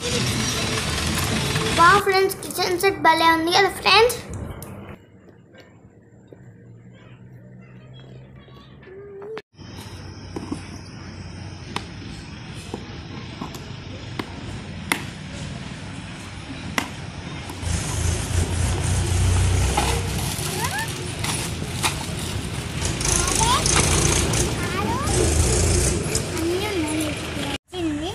బా friends kitchen set భలే ఉంది కదా ఫ్రెండ్స్ అన్నీ ఉన్నాయి చిన్ని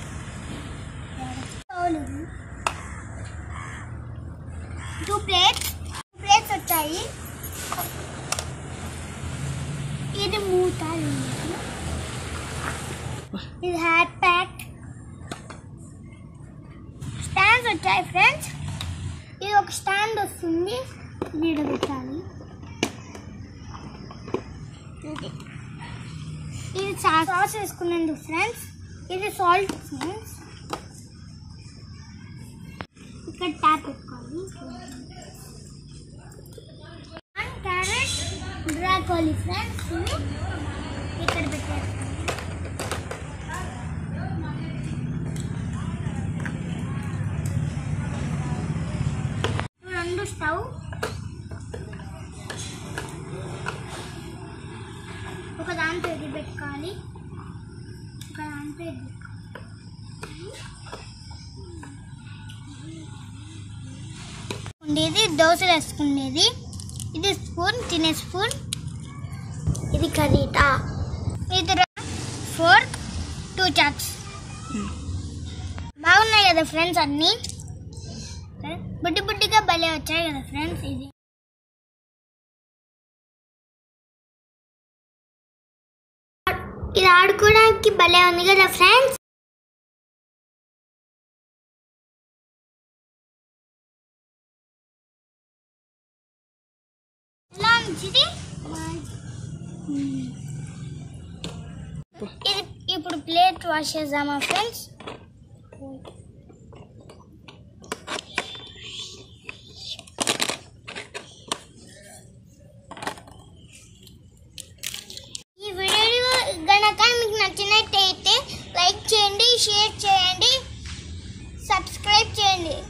టూ ప్లేట్స్ ప్లేట్స్ వచ్చాయి ఇది మూత లేదు. ఇది హ్యాట్ ప్యాక్ స్టాండ్స్ వచ్చాయి ఫ్రెండ్స్ ఇది ఒక స్టాండ్ వస్తుంది నీడ పెట్టాలి ఇది ఇది సా- సాస్ వేసుకునేందుకు ఫ్రెండ్స్ ఇది సాల్ట్ ఫ్రెండ్స్ ఇక్కడ ట్యాప్ పెట్టుకోవాలి క్యారెట్ బ్రాకోలీ ఫ్రెండ్స్ ఇవి ఇక్కడ పెట్టేస్తాను రెండు స్టవ్ ఒక దాంట్లో ఇది పెట్టుకోవాలి ఒక దాంట్లో ఇది ఉండేది దోశలు వేసుకునేది ఇది స్పూన్ తినే స్పూన్ ఇది కరీటా ఇది ఫోర్ టూ చాప్స్ బాగున్నాయి కదా ఫ్రెండ్స్ అన్నీ బుడ్డి బుడ్డిగా భలే వచ్చాయి కదా ఫ్రెండ్స్ ఇది ఇది ఆడుకోవడానికి భలే ఉంది కదా ఫ్రెండ్స్ ఎలా ఉంది ఇది ఇది ఇప్పుడు ప్లేట్ వాష్ చేద్దామా ఫ్రెండ్స్ ఈ వీడియో గనక మీకు నచ్చినట్టయితే లైక్ చేయండి షేర్ చేయండి సబ్స్క్రైబ్ చేయండి